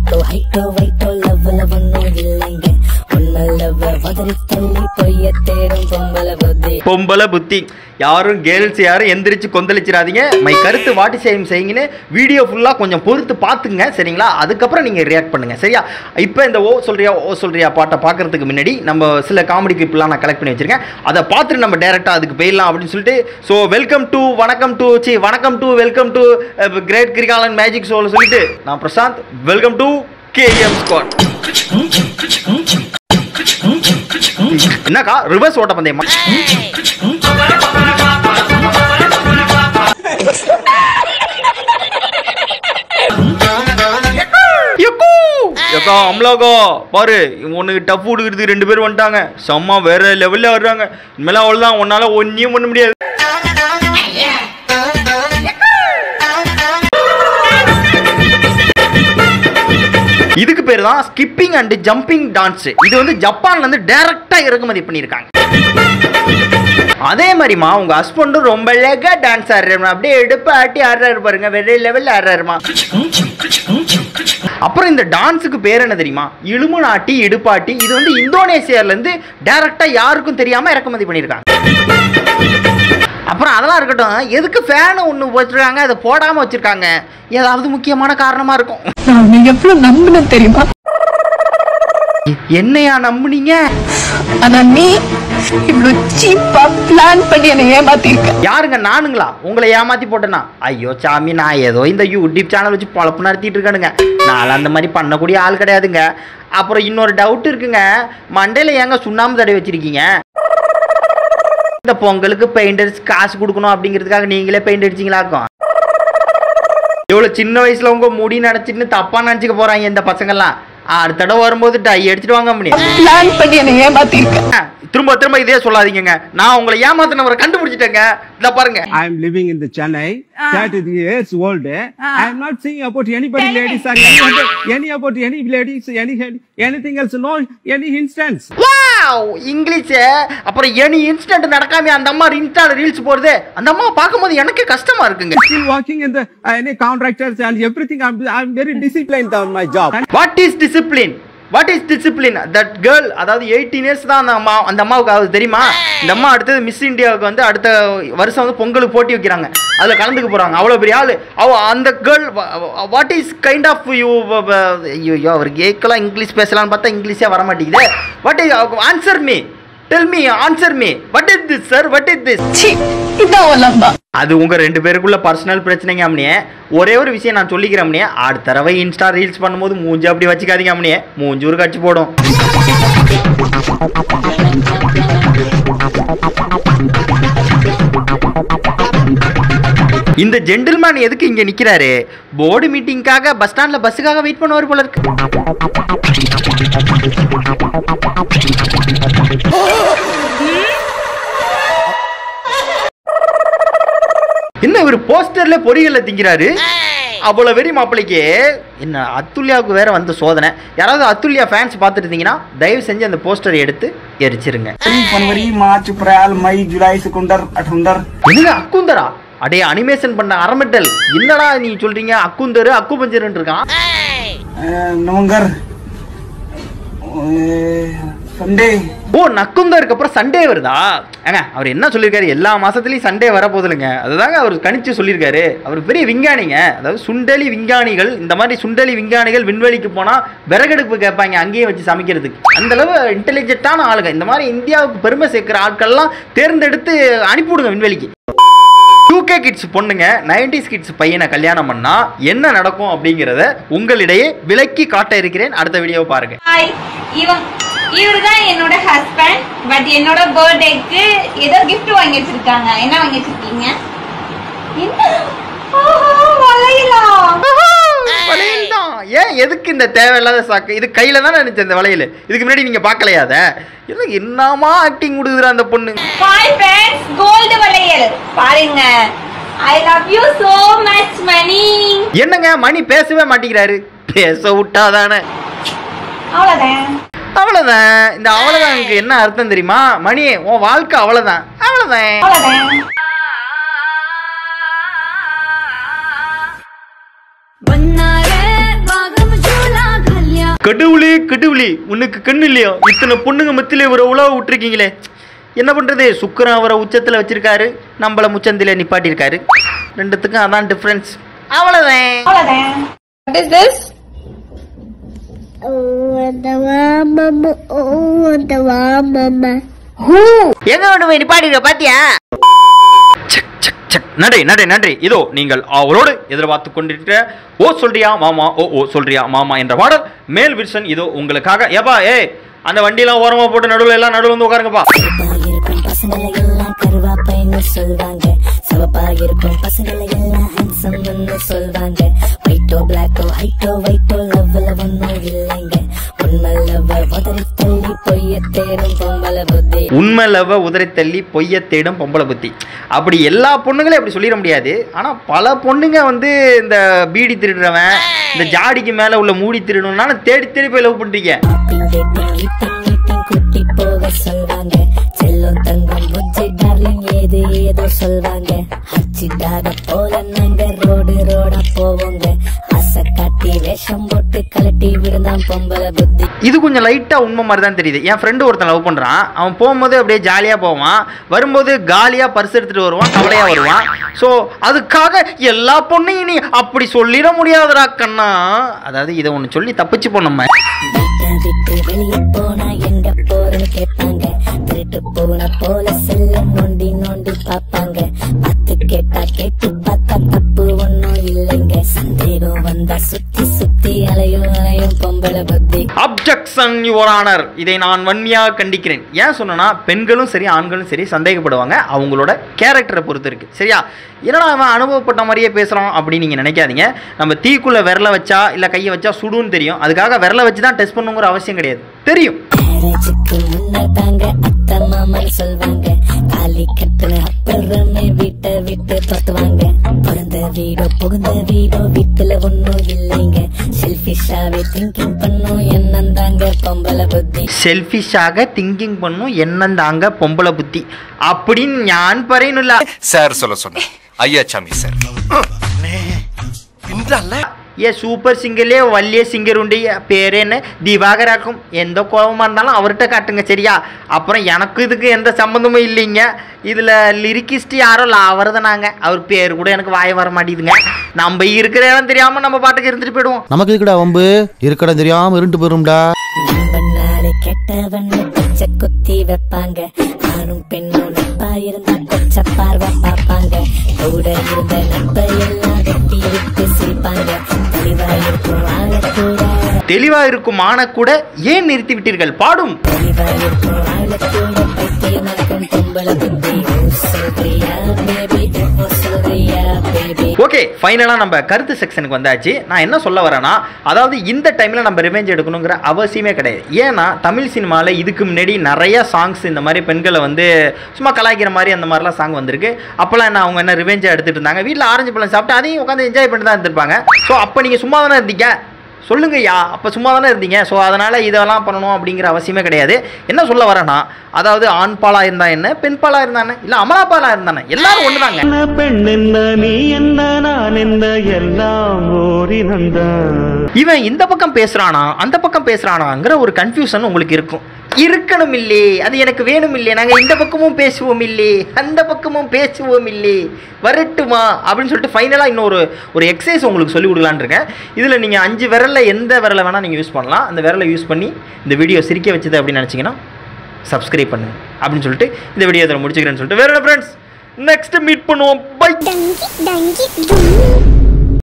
Psycho haiku Vaiko love love இல்லைங்க உண்மை love வதறி தள்ளி பொய்ய தேடும் பொம்பளை புத்தி பொம்பளை புத்தி யாரும் கேர்ள்ஸ் யாரும் எந்திரிச்சு கொந்தளிச்சிடாதீங்க மை கருத்து வாட்டி செய்யும் செய்யுங்கன்னு வீடியோ ஃபுல்லாக கொஞ்சம் பொறுத்து பார்த்துங்க சரிங்களா அதுக்கப்புறம் நீங்கள் ரியாக்ட் பண்ணுங்க சரியா இப்போ இந்த ஓ சொல்றியா ஓ சொல்றியா பாட்டை பார்க்கறதுக்கு முன்னாடி நம்ம சில காமெடி கிளிப்லாம் நான் கலெக்ட் பண்ணி வச்சிருக்கேன் அதை பார்த்துட்டு நம்ம டேரெக்டாக அதுக்கு போயிடலாம் அப்படின்னு சொல்லிட்டு ஸோ வெல்கம் டு வணக்கம் டு சி வணக்கம் to welcome to great Kirikalan magic ஷோவில் சொல்லிட்டு நான் Prasanth welcome to KM squad என்னக்கா ரிவர்ஸ் ஓட்ட பந்தயமா யக்கூ! யக்கா அம்லாக்கா பாரு உனக்கு டஃப் கொடுக்குறதுக்கு ரெண்டு பேர் வந்துட்டாங்க செம்ம வேற லெவல்ல வர்றாங்க இனிமேலாம் அவ்வளோதான் உன்னால ஒன்றையும் பண்ண முடியாது இதுக்கு பேர் தான் ஸ்கிப்பிங் அண்ட் ஜம்பிங் டான்ஸ் இது வந்து ஜப்பான்ல இருந்து டைரக்டா இறக்குமதி பண்ணியிருக்காங்க அதே மாதிரிமா உங்க ஹஸ்பண்டும் ரொம்ப அழகா டான்ஸ் ஆடுறாரு அப்படியே எடுப்பு ஆட்டி ஆடுறாரு பாருங்க வெற லெவல்ல ஆடுறாருமா அப்புறம் இந்த டான்ஸுக்கு பேர் என்ன தெரியுமா இழுமுனாட்டி இடுப்பாட்டி இது வந்து இந்தோனேசியால இருந்து டைரக்டா யாருக்கும் தெரியாம இறக்குமதி பண்ணியிருக்காங்க அப்புறம் அதெல்லாம் இருக்கட்டும் எதுக்கு ஃபேன் ஒன்று வச்சிருக்காங்க அதை போடாம வச்சிருக்காங்க ஏதாவது முக்கியமான காரணமா இருக்கும் நான் உன்னை எவ்வளவு நம்பினேன் தெரியுமா என்னையா நம்புனீங்க ஆனா நீ இவ்வளவு சீப்பா பிளான் பண்ணி என்னை ஏமாத்திருக்க யாருங்க நானுங்களா உங்களை ஏமாத்தி போட்டேனா ஐயோ சாமி நான் ஏதோ இந்த யூடியூப் சேனல் வச்சு பொழப்பு நடத்திட்டு இருக்கேனுங்க நான் அந்த மாதிரி பண்ணக்கூடிய ஆள் கிடையாதுங்க அப்புறம் இன்னொரு டவுட் இருக்குங்க மண்டையில் ஏங்க சுண்ணாம்பு தடவை வச்சிருக்கீங்க இந்த பொங்கலுக்கு பெயிண்டர்ஸ் காசு கொடுக்கணும் அப்படிங்கிறதுக்காக நீங்களே பெயிண்ட் அடிச்சிங்களாக்கும் இவ்வளோ சின்ன வயசுல உங்க முடி நினச்சிட்டு தப்பா நினச்சிக்க போறாங்க இந்த பசங்கள்லாம் அடுத்த தடவை வரும்போது டை எடுத்துட்டு வாங்க முடியும் பிளான் பண்ணி என்னை ஏமாத்திருக்க திரும்ப திரும்ப இதே சொல்லாதீங்கங்க நான் உங்களை ஏமாத்தினவரை கண்டுபிடிச்சிட்டேங்க இதை பாருங்க I am living in the Chennai, 30 years old. I am not saying about anybody ladies or any, other- any about any ladies, any anything else. No, any instance. Wow English அப்புறம் எனி இன்ஸ்டன்ட் நடக்காம அந்த அம்மா இன்ஸ்டால reels போடுது அந்த அம்மா பார்க்கும்போது எனக்கு கஷ்டமா இருக்குங்க Still working in the uh, any contractors and everything. I'm I'm very disciplined on my job. What is discipline what is discipline that girl அதாவது எயிட்டீன் இயர்ஸ் தான் அந்த அம்மா அந்த அம்மாவுக்கு அது தெரியுமா இந்த அம்மா அடுத்தது மிஸ் இந்தியாவுக்கு வந்து அடுத்த வருஷம் வந்து பொங்கலுக்கு போட்டி வைக்கிறாங்க அதில் கலந்துக்க போகிறாங்க அவ்வளோ பெரிய ஆள் அவ அந்த girl what is kind of you ஐயோ அவர் கேட்கலாம் இங்கிலீஷ் பேசலாம்னு பார்த்தா இங்கிலீஷே வர மாட்டேங்குது what is answer me tell me answer me what is this sir what is this சி இதான் உன் லம்பா அது உங்க ரெண்டு பேருக்குள்ள பர்சனல் பிரச்சனைங்க அம்னியே ஒரே ஒரு விஷயம் நான் சொல்லிக்கிறேன் அம்னியே அடுத்த தடவை இன்ஸ்டா ரீல்ஸ் பண்ணும்போது மூஞ்சி அப்படி வச்சுக்காதீங்க அம்னியே மூஞ்சி ஒரு கட்சி போடும் இந்த ஜென்டில்மேன் எதுக்கு இங்க நிக்கிறாரு போர்டு மீட்டிங்காக பஸ் ஸ்டாண்ட்ல பஸ்ஸுக்காக வெயிட் பண்ணுவார் போல இருக்கு என்ன இவர் போஸ்டர்ல பொறிகள்ல திங்கிறாரு அவ்வளவு வெறி மாப்பிளைக்கு என்ன அத்துல்யாவுக்கு வேற வந்த சோதனை யாராவது அத்துல்யா ஃபேன்ஸ் பார்த்துட்டு இருந்தீங்கன்னா தயவு செஞ்சு அந்த போஸ்டரை எடுத்து எரிச்சிருங்க फरवरी मार्च अप्रैल मई जुलाई सितंबर अठुंदर என்னங்க அக்குந்தரா அடே அனிமேஷன் பண்ண அரமெட்டல் என்னடா நீ சொல்றீங்க அக்குந்தரு அக்கு பஞ்சருன்னு இருக்கான் नवंबर संडे ஓ நக்குந்தருக்கு அப்புறம் சண்டே வருதா ஏங்க அவர் என்ன சொல்லியிருக்காரு எல்லா மாசத்துலயும் சண்டே வர போதில்லைங்க அதுதாங்க அவர் கணிச்சு சொல்லியிருக்காரு அவர் பெரிய விஞ்ஞானிங்க அதாவது சுண்டலி விஞ்ஞானிகள் இந்த மாதிரி சுண்டலி விஞ்ஞானிகள் விண்வெளிக்கு போனா விறகடுப்பு கேட்பாங்க அங்கேயே வச்சு சமைக்கிறதுக்கு அந்த அளவு இன்டெலிஜென்ட்டான ஆளுங்க இந்த மாதிரி இந்தியாவுக்கு பெருமை சேர்க்கிற ஆட்கள்லாம் தேர்ந்தெடுத்து அனுப்பிவிடுங்க விண்வெளிக்கு டூகே கிட்ஸ் பொண்ணுங்க நைன்டிஸ் கிட்ஸ் பையனை கல்யாணம் பண்ணா என்ன நடக்கும் அப்படிங்கிறத உங்களிடையே விலக்கி காட்ட இருக்கிறேன் அடுத்த வீடியோவை பாருங்க ஹாய் இவன் இவரு தான் என்னோட ஹஸ்பண்ட் பட் என்னோட பர்த்டேக்கு ஏதோ gift வாங்கி வச்சிருக்காங்க என்ன வாங்கி வச்சிருக்கீங்க என்ன ஆஹா, வளையலா வளையல் தான் ஏன் எதுக்கு இந்த தேவையில்லாத சாக்கு இது கையில தான் நினைச்சேன் இந்த வளையல் இதுக்கு முன்னாடி நீங்க பார்க்கலையா அதை இல்லை என்னமா ஆக்டிங் கொடுக்குற அந்த பொண்ணு ஹாய் ஃப்ரெண்ட்ஸ் கோல்டு வளையல் பாருங்க I love you so much மணி என்னங்க மணி பேசவே மாட்டேங்கிறாரு பேச விட்டாதானே அவ்வளவுதான் அவ்வளவுதான் இந்த அவ்வளவுதானுக்கு என்ன அர்த்தம் தெரியுமா மணி உன் வாழ்க்கை அவ்வளவுதான் அவ்வளவுதான் அவ்வளவுதான் बनारे बागम झूला கடுவுளி கடுவுளி உனக்கு கண்ணு இல்லையா இத்தனை பொண்ணுங்க மத்தியில ஒரு உழவு விட்டுருக்கீங்களே என்ன பண்றது சுக்கரன் அவரை உச்சத்துல வச்சிருக்காரு நம்மள முச்சந்தில நிப்பாட்டியிருக்காரு ரெண்டுத்துக்கும் அதான் டிஃப்ரென்ஸ் அவ்வளவுதான் அவ்வளவுதான் What is this? எங்க கொண்டு போய் நிப்பாட்டிருக்க பாத்தியா சக், சக், சக். நன்றி நன்றி நன்றி இதோ நீங்கள் அவளோடு எதிர்பார்த்து கொண்டிருக்கிற ஓ சொல்றியா மாமா ஓ ஓ சொல்றியா மாமா என்ற பாடல் மேல் வில்சன் இதோ உங்களுக்காக ஏப்பா ஏய் அந்த வண்டியெல்லாம் ஓரமா போட்டு நடுவில் எல்லாம் நடுவில் வந்து உட்காருங்கப்பா இருக்கும் பசங்களை எல்லாம் கருவாப்பைன்னு சொல்வாங்க சிவப்பா இருக்கும் பசங்களை எல்லாம் ஹேண்ட்ஸம்னு சொல்வாங்க ஒயிட்டோ பிளாக்கோ ஹைட்டோ ஒயிட்டோ லவ்ல ஒன்னும் இல்லைங்க உண்மை லவ் உதறி தள்ளி பொய்ய தேடும் பொம்பளை புத்தி உண்மை லவ உதறி தள்ளி பொய்ய தேடும் பொம்பளை புத்தி அப்படி எல்லா பொண்ணுங்களையும் அப்படி சொல்லிட முடியாது ஆனா பல பொண்ணுங்க வந்து இந்த பீடி திருடுறவன் இந்த ஜாடிக்கு மேல உள்ள மூடி திருடணும்னால தேடி தேடி போய் லவ் பண்றீங்க ஷாப்பிங் டேட்டிங் ஈட்டிங் மீட்டிங் கூட்டி போக சொல்வாங்க செல்லும் தங்கம் புஜ்ஜி டார்லிங் ஏது ஏதோ சொல்வாங்க அச்சிட்டாத போல நாங்க ரோடு ரோடா போவோங்க ஆசை காட்டி வேஷம் போட்டு கலட்டி விடுந்தான் பொம்பளை புத்தி இது கொஞ்சம் லைட்டாக உண்மை மாதிரி தான் தெரியுது என் ஃப்ரெண்டு ஒருத்தன் லவ் பண்ணுறான் அவன் போகும்போது அப்படியே ஜாலியாக போவான் வரும்போது காலியாக பர்ஸ் எடுத்துகிட்டு வருவான் கவலையாக வருவான் ஸோ அதுக்காக எல்லா பொண்ணையும் நீ அப்படி சொல்லிட முடியாதுடா கண்ணா அதாவது இதை ஒன்று சொல்லி தப்பிச்சு போனோம் வீட்டை விட்டு வெளியே போனா எங்க போறேன்னு கேட்பாங்க திருட்டு போன போல செல்ல நோண்டி நோண்டி பாப்பாங்க பார்த்து கேட்டா கேட்டு பார்த்தா தப்பு ஒன்னும் இல்லைங்க சந்தேகம் வந்தா சுத்தி சுத்தி அலையும் அலையும் பொம்பளை புத்தி அப்ஜெக்ஷன் யுவர் ஆனர் இதை நான் வன்மையாக கண்டிக்கிறேன் ஏன் சொன்னேன்னா பெண்களும் சரி ஆண்களும் சரி சந்தேகப்படுவாங்க அவங்களோட கேரக்டரை பொறுத்து இருக்கு சரியா என்னடா அவன் அனுபவப்பட்ட மாதிரியே பேசுகிறான் அப்படின்னு நீங்கள் நினைக்காதீங்க நம்ம தீக்குள்ள விரல வச்சா இல்லை கையை வச்சா சுடுன்னு தெரியும் அதுக்காக விரல வச்சு தான் டெஸ்ட் பண்ணுங்கிற அவசியம் கிடையாது தெரியும் மேரேஜுக்கு முன்ன தாங்க அத்தை மாமன் சொல்வாங்க தாலி கட்டுன அப்புறமே வீட்டை விட்டு தொத்துவாங்க பிறந்த வீடோ புகுந்த வீடோ வீட்டுல ஒன்னும் இல்லைங்க செல்ஃபிஷாவே திங்கிங் பண்ணும் என்னந்தாங்க பொம்பளை புத்தி செல்ஃபிஷாக திங்கிங் பண்ணும் என்னந்தாங்க பொம்பளை புத்தி அப்படின்னு ഞാൻ പറയുന്നില്ല சார் சொல்ல சொன்னேன் ஐயா சாமி சார் ஏ சூப்பர் சிங்கர்லேயே வல்லிய சிங்கர் உண்டு பேர் என்ன திவாகராக்கும் எந்த கோபமாக இருந்தாலும் அவர்கிட்ட காட்டுங்க சரியா அப்புறம் எனக்கு இதுக்கு எந்த சம்மந்தமும் இல்லைங்க இதில் லிரிக்கிஸ்ட் யாரோ லாவரதனாங்க அவர் பேர் கூட எனக்கு வாய வர மாட்டேங்குதுங்க நம்ம இருக்கிற இடம் தெரியாமல் நம்ம பாட்டுக்கு இருந்துட்டு போயிடுவோம் நமக்கு இருக்குடா வம்பு இருக்கடா தெரியாம இருண்டு போயிரும்டா நண்பனாலே கெட்டவன்னு பச்சை குத்தி வைப்பாங்க ஆணும் பெண்ணும் நட்பா இருந்தா கொச்ச பார்வை பார்ப்பாங்க கூட இருந்த நட்பை எல்லாம் வெட்டி விட்டு சிரிப்பாங்க தெளிவா இருக்கும் ஆள கூட தெளிவா இருக்கும் ஆன கூட ஏன் நிறுத்தி விட்டீர்கள் பாடும் தெளிவா இருக்கும் ஆள கூட பைத்தியம் இருக்கும் பொம்பளை புத்தி ஓ சொல்றியா பேபி ஓ சொல்றியா பேபி ஓகே ஃபைனலாக நம்ம கருத்து செக்ஷனுக்கு வந்தாச்சு நான் என்ன சொல்ல வரேன்னா அதாவது இந்த டைமில் நம்ம ரிவெஞ்ச் எடுக்கணுங்கிற அவசியமே கிடையாது ஏன்னா தமிழ் சினிமாவில் இதுக்கு முன்னாடி நிறைய சாங்ஸ் இந்த மாதிரி பெண்களை வந்து சும்மா கலாய்க்கிற மாதிரி அந்த மாதிரிலாம் சாங் வந்திருக்கு அப்போல்லாம் என்ன அவங்க என்ன ரிவெஞ்சாக எடுத்துகிட்டு இருந்தாங்க வீட்டில் ஆரஞ்சு பழம் சாப்பிட்டு அதையும் உட்காந்து என்ஜாய் பண்ணிட்டு தான் இருந்திருப்பாங்க ஸோ அப்போ நீங்கள் சும்மா தானே இருந்தீங்க சொல்லுங்கய்யா அப்போ சும்மா தானே இருந்தீங்க ஸோ அதனால் இதெல்லாம் பண்ணணும் அப்படிங்கிற அவசியமே கிடையாது என்ன சொல்ல வரேன்னா அதாவது ஆண் பாலாக இருந்தா என்ன பெண் பாலாக இருந்தா என்ன இல்லை அமலா பாலாக இருந்தானே எல்லாரும் ஒன்று தாங்க பெண் என்ன நீ என்ன நான் என்ன எல்லாம் ஓரினந்தான் இவன் இந்த பக்கம் பேசுறானா அந்த பக்கம் பேசுறானாங்கிற ஒரு கன்ஃபியூஷன் உங்களுக்கு இருக்கும் இருக்கணும் இல்லே அது எனக்கு வேணும் இல்லே நாங்க இந்த பக்கமும் பேசுவோம் இல்லே அந்த பக்கமும் பேசுவோம் இல்லே வரட்டுமா அப்படின்னு சொல்லிட்டு ஃபைனலாக இன்னொரு ஒரு எக்ஸசைஸ் உங்களுக்கு சொல்லி கொடுக்கலான்னு இருக்கேன் இதில் நீங்கள் அஞ்சு விரல்ல எந்த விரலை வேணால் நீங்கள் யூஸ் பண்ணலாம் அந்த விரலை யூஸ் பண்ணி இந்த வீடியோ சிரிக்க வச்சது அப்படின்னு நினச்சிங்கன்னா சப்ஸ்கிரைப் பண்ணுங்க அப்படின்னு சொல்லிட்டு இந்த வீடியோ இதில் முடிச்சுக்கிறேன்னு சொல்லிட்டு வேற ஃப்ரெண்ட்ஸ் நெக்ஸ்ட் மீட் பண்ணுவோம் பை Dangit, dangit, dum.